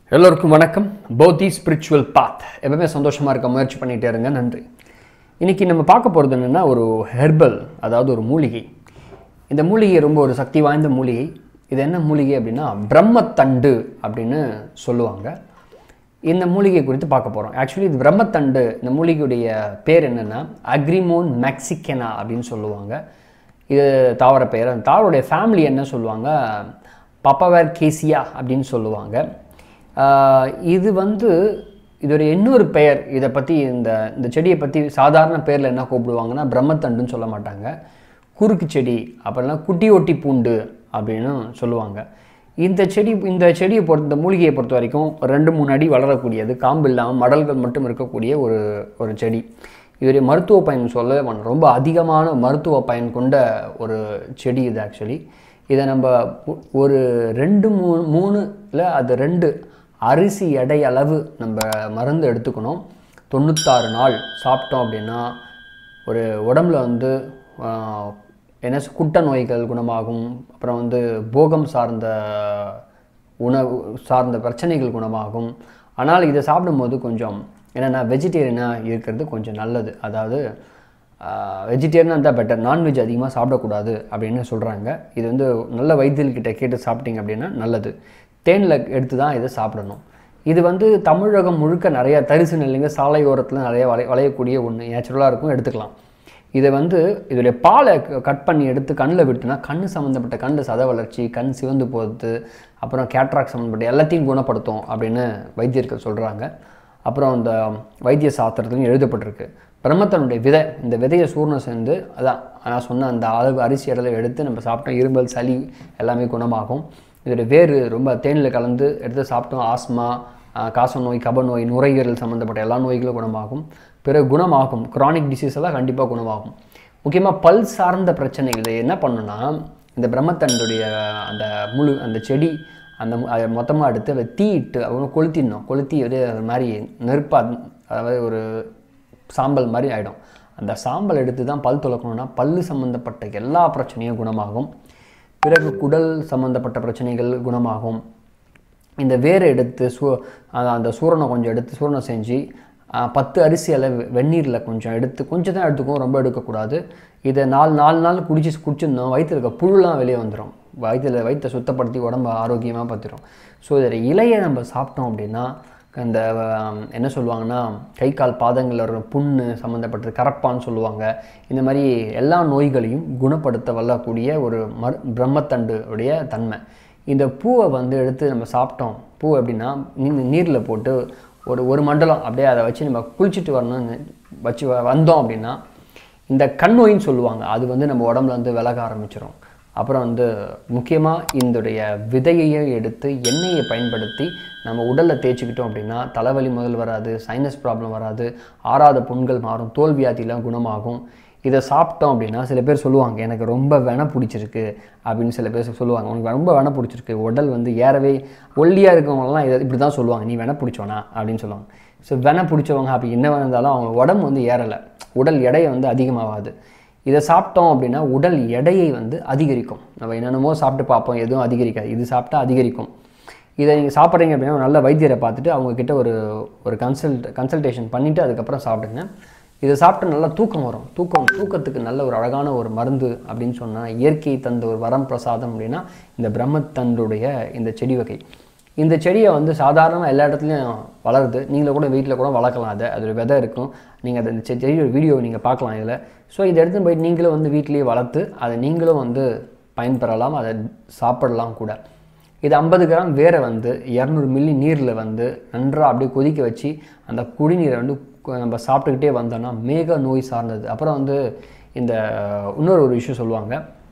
எல்லோருக்கும் வணக்கம் போதி ஸ்பிரிச்சுவல் பாத் எப்பவுமே சந்தோஷமாக இருக்க முயற்சி பண்ணிகிட்டே இருங்க நன்றி இன்றைக்கி நம்ம பார்க்க போகிறது என்னென்னா ஒரு ஹெர்பல் அதாவது ஒரு மூலிகை இந்த மூலிகை ரொம்ப ஒரு சக்தி வாய்ந்த மூலிகை இது என்ன மூலிகை அப்படின்னா பிரம்மத்தண்டு அப்படின்னு சொல்லுவாங்க இந்த மூலிகை குறித்து பார்க்க போகிறோம் ஆக்சுவலி இது பிரம்மத்தண்டு இந்த மூலிகையுடைய பேர் என்னென்னா அக்ரிமோன் மெக்சிகனா அப்படின்னு சொல்லுவாங்க இது தாவர பெயர் அந்த தாவருடைய ஃபேமிலி என்ன சொல்லுவாங்க பப்பவர் கேசியா அப்படின்னு சொல்லுவாங்க ஆஹ் இது வந்து இதோடைய இன்னொரு பெயர் இதை பற்றி இந்த இந்த செடியை பற்றி சாதாரண பேரில் என்ன கூப்பிடுவாங்கன்னா பிரம்மத்தண்டுன்னு சொல்ல மாட்டாங்க குறுக்கு செடி அப்புறம்னா குட்டி ஒட்டி பூண்டு அப்படின்னு சொல்லுவாங்க இந்த செடி இந்த செடியை பொறுத்த இந்த மூலிகையை பொறுத்த வரைக்கும் ரெண்டு மூணு அடி வளரக்கூடியது காம்பு இல்லாமல் மடல்கள் மட்டும் இருக்கக்கூடிய ஒரு ஒரு செடி இதோடைய மருத்துவ பயன் சொல்ல வேண்டாம். ரொம்ப அதிகமான மருத்துவ பயன் கொண்ட ஒரு செடி இது ஆக்சுவலி இதை நம்ம ஒ- ஒரு ரெண்டு மூணு மூணுல அது ரெண்டு அரிசி எடை அளவு நம்ம மருந்து எடுத்துக்கணும் தொண்ணூத்தாறு நாள் சாப்பிட்டோம் அப்படின்னா ஒரு உடம்புல வந்து ஆஹ், என்ன சொ- குட்ட நோய்கள் குணமாகும் அப்புறம் வந்து போகம் சார்ந்த உணவு சார்ந்த பிரச்சனைகள் குணமாகும் ஆனால் இதை சாப்பிடும்போது கொஞ்சம் என்னென்னா வெஜிடேரியனாக இருக்கிறது கொஞ்சம் நல்லது அதாவது வெஜிடேரியனாக இருந்தால் பெட்டர் நான்வெஜ் அதிகமாக சாப்பிடக்கூடாது அப்படின்னு சொல்கிறாங்க இது வந்து நல்ல வைத்தியர்கிட்ட கேட்டு சாப்பிட்டீங்க அப்படின்னா நல்லது தேனில் எடுத்து தான் இதை சாப்பிடணும் இது வந்து தமிழகம் முழுக்க நிறைய தரிசு நெல்லுங்க சாலை ஓரத்தில் நிறைய வளை வளையக்கூடிய ஒன்று நேச்சுரலாக இருக்கும் எடுத்துக்கலாம் இதை வந்து இதோடைய பாலை கட் பண்ணி எடுத்து கண்ணில் விட்டுனா கண் சம்மந்தப்பட்ட கண் சத வளர்ச்சி கண் சிவந்து போகிறது அப்புறம் கேட்ராக் சம்மந்தப்பட்ட எல்லாத்தையும் குணப்படுத்தும் அப்படின்னு வைத்தியர்கள் சொல்கிறாங்க அப்புறம் இந்த வைத்திய சாஸ்திரத்துலையும் எழுதப்பட்டிருக்கு பிரம்மத்தனுடைய விதை இந்த விதையை சூர்ணம் சேர்ந்து அதான் நான் சொன்ன அந்த அளவு அரிசி இடத்துல எடுத்து நம்ம சாப்பிட்டோம் இருமல் சளி எல்லாமே குணமாகும் இதோட வேர் ரொம்ப தேனில் கலந்து எடுத்து சாப்பிட்டோம் ஆஸ்மா ஆஹ், காச நோய் கப நோய் நுரையீரல் சம்மந்தப்பட்ட எல்லா நோய்களும் குணமாகும் பிறகு குணமாகும் chronic disease எல்லாம் கண்டிப்பாக குணமாகும் முக்கியமாக பல் சார்ந்த பிரச்சனைகள் இதை என்ன பண்ணுன்னா இந்த பிரம்மத்தண்டுடைய அந்த முழு அந்த செடி அந்த மு- அதை மொத்தமாக எடுத்து அதை தீயிட்டு அவங்க கொளுத்திடணும் கொளுத்தி அப்படியே அது மாதிரி நெருப்பாக அதாவது ஒரு சாம்பல் மாதிரி ஆகிடும் அந்த சாம்பல் எடுத்து தான் பல் துலக்கணும்னா பல்லு சம்மந்தப்பட்ட எல்லா பிரச்சனையும் குணமாகும் பிறகு குடல் சம்மந்தப்பட்ட பிரச்சனைகள் குணமாகும் இந்த வேரை எடுத்து சூ அத- அந்த சூரணை கொஞ்சம் எடுத்து சூரணம் செஞ்சு ஆ, பத்து அரிசி அளவு வெந்நீரில் கொஞ்சம் எடுத்து கொஞ்சம் தான் எடுத்துக்கும் ரொம்ப எடுக்கக்கூடாது இதை நாலு நாலு நாள் குடிச்சு குடிச்சிருந்தோம் வயிற்றுல இருக்க புழுலாம் வெளியே வந்துடும் வயிற்றுல வயிற்றை சுத்தப்படுத்தி உடம்ப ஆரோக்கியமாக பார்த்துரும் ஸோ இதில் இலையை நம்ம சாப்பிட்டோம் அப்படின்னா இந்த ஆம், என்ன சொல்லுவாங்கன்னா கை கால் பாதங்களில் வர புண்ணு சம்மந்தப்பட்டது கரப்பான்னு சொல்லுவாங்க இந்த மாதிரி எல்லா நோய்களையும் குணப்படுத்த வல்லக்கூடிய ஒரு மரு பிரம்மத்தண்டு உடைய தன்மை இந்த பூவை வந்து எடுத்து நம்ம சாப்பிட்டோம் பூ எப்படின்னா நீரில் போட்டு ஒரு ஒரு மண்டலம் அப்படியே அதை வச்சு நம்ம குளிச்சுட்டு வரணும்னு வச்சு வ- வந்தோம் அப்படின்னா இந்த கண் நோயின்னு சொல்லுவாங்க அது வந்து நம்ம உடம்புல வந்து விலக ஆரம்பிச்சிடும் அப்புறம் வந்து முக்கியமாக இதோடைய விதையையே எடுத்து எண்ணெயை பயன்படுத்தி நம்ம உடலில் தேய்ச்சிக்கிட்டோம் அப்படின்னா தலைவலி முதல் வராது சைனஸ் ப்ராப்ளம் வராது ஆறாத புண்கள் மாறும் தோல் வியாதிலாம் குணமாகும் இதை சாப்பிட்டோம் அப்படின்னா சில பேர் சொல்லுவாங்க எனக்கு ரொம்ப வென பிடிச்சிருக்கு அப்படின்னு சில பேர் சொல்லுவாங்க உனக்கு ரொம்ப வென பிடிச்சிருக்கு உடல் வந்து ஏறவே ஒல்லியாக இருக்கவங்கலாம் இதை இப்படி தான் சொல்லுவாங்க நீ வென பிடிச்சவனா அப்படின்னு சொல்லுவாங்க ஸோ வென பிடிச்சவங்க அப்படி என்ன இருந்தாலும் அவங்க உடம்பு வந்து ஏறலை உடல் எடை வந்து அதிகமாகாது இதை சாப்பிட்டோம் அப்படின்னா உடல் எடையை வந்து அதிகரிக்கும் நம்ம என்னென்னமோ சாப்பிட்டு பார்ப்போம் எதுவும் அதிகரிக்காது இது சாப்பிட்டா அதிகரிக்கும் இதை நீங்கள் சாப்பிட்றீங்க அப்படின்னா ஒரு நல்ல வைத்தியரை பார்த்துட்டு அவங்கக்கிட்ட ஒரு ஒரு கன்சல்ட் கன்சல்டேஷன் பண்ணிவிட்டு அதுக்கப்புறம் சாப்பிடுங்க இதை சாப்பிட்டு நல்லா தூக்கம் வரும் தூக்கம் தூக்கத்துக்கு நல்ல ஒரு அழகான ஒரு மருந்து அப்படின்னு சொன்னால் இயற்கை தந்த ஒரு வரம் பிரசாதம் அப்படின்னா இந்த பிரம்மத்தண்டுடைய இந்த செடி வகை இந்த செடியை வந்து சாதாரணமாக எல்லா இடத்துலையும் வளருது நீங்களும் கூட வீட்டில் கூட வளர்க்கலாம் அதை அதோட விதை இருக்கும் நீங்கள் அந்த செ- செடியோட வீடியோ நீங்கள் பார்க்கலாம் இதில் ஸோ இதை எடுத்து போய் நீங்களும் வந்து வீட்டிலேயே வளர்த்து அதை நீங்களும் வந்து பயன்பெறலாம் அதை சாப்பிடலாம் கூட இது ஐம்பது கிராம் வேரை வந்து இரநூறு மில்லி நீரில் வந்து நன்றாக அப்படியே கொதிக்க வச்சு அந்த குடிநீரை வந்து கு- நம்ம சாப்பிட்டுக்கிட்டே வந்தோம்னா மேக நோய் சார்ந்தது அப்புறம் வந்து இந்த இன்னொரு ஒரு விஷயம் சொல்லுவாங்க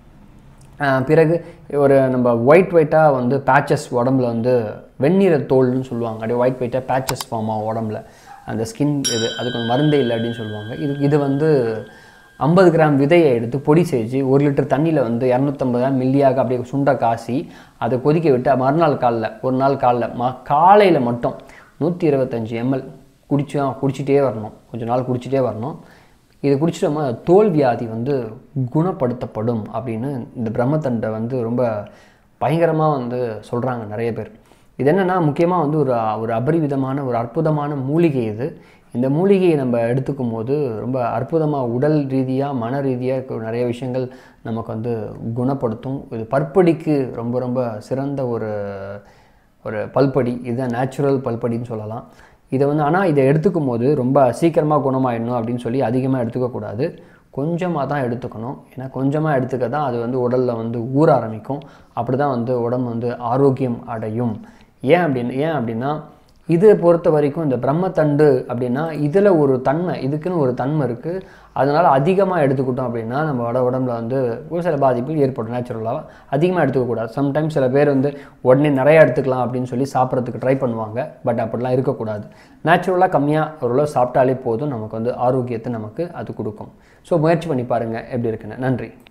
ஆஹ் பிறகு ஒரு நம்ம ஒயிட் ஒயிட்டாக வந்து பேச்சஸ் உடம்புல வந்து வெந்நீர தோல்னு சொல்லுவாங்க அப்படியே ஒயிட் ஒயிட்டாக பேச்சஸ் ஃபார்ம் ஆகும் உடம்புல அந்த ஸ்கின் இது அதுக்கு ஒரு மருந்தே இல்லை அப்படின்னு சொல்லுவாங்க இது இது வந்து ஐம்பது கிராம் விதையை எடுத்து பொடி செஞ்சு ஒரு லிட்டர் தண்ணியில் வந்து இரநூத்தம்பது கிராம் மில்லியாக அப்படியே சுண்ட காசி அதை கொதிக்க விட்டு மறுநாள் காலைல ஒரு நாள் காலைல ம காலையில் மட்டும் நூற்றி இருபத்தஞ்சி எம்எல் குடிச்சா குடிச்சிட்டே வரணும் கொஞ்ச நாள் குடிச்சிட்டே வரணும் இது குடிச்சிட்டோமா தோல் வியாதி வந்து குணப்படுத்தப்படும் அப்படின்னு இந்த பிரம்மத்தண்டை வந்து ரொம்ப பயங்கரமாக வந்து சொல்கிறாங்க நிறைய பேர் இது என்னென்னா முக்கியமாக வந்து ஒரு ஒரு அபரிவிதமான ஒரு அற்புதமான மூலிகை இது இந்த மூலிகையை நம்ம எடுத்துக்கும் போது ரொம்ப அற்புதமாக உடல் ரீதியாக மன ரீதியாக நிறைய விஷயங்கள் நமக்கு வந்து குணப்படுத்தும் இது பற்படிக்கு ரொம்ப ரொம்ப சிறந்த ஒரு ஒரு பல்படி இதுதான் நேச்சுரல் பல்படின்னு சொல்லலாம் இதை வந்து ஆனால் இதை எடுத்துக்கும் போது ரொம்ப சீக்கிரமாக குணமாயிடணும் அப்படின்னு சொல்லி அதிகமாக எடுத்துக்கக்கூடாது கொஞ்சமாக தான் எடுத்துக்கணும் ஏன்னா கொஞ்சமாக எடுத்துக்க தான் அது வந்து உடலில் வந்து ஊற ஆரம்பிக்கும் அப்படி தான் வந்து உடம்பு வந்து ஆரோக்கியம் அடையும் ஏன் அப்படின்னு ஏன் அப்படின்னா இதை பொறுத்த வரைக்கும் இந்த பிரம்மத்தண்டு அப்படின்னா இதில் ஒரு தன்மை இதுக்குன்னு ஒரு தன்மை இருக்குது அதனால் அதிகமாக எடுத்துக்கிட்டோம் அப்படின்னா நம்ம உட உடம்புல வந்து ஒரு சில பாதிப்புகள் ஏற்படும் நேச்சுரலாக அதிகமாக எடுத்துக்கக்கூடாது சம்டைம்ஸ் சில பேர் வந்து உடனே நிறையா எடுத்துக்கலாம் அப்படின்னு சொல்லி சாப்பிட்றதுக்கு ட்ரை பண்ணுவாங்க பட் அப்படிலாம் இருக்கக்கூடாது நேச்சுரலாக கம்மியாக ஓரளவு சாப்பிட்டாலே போதும் நமக்கு வந்து ஆரோக்கியத்தை நமக்கு அது கொடுக்கும் ஸோ முயற்சி பண்ணி பாருங்கள் எப்படி இருக்குன்னு நன்றி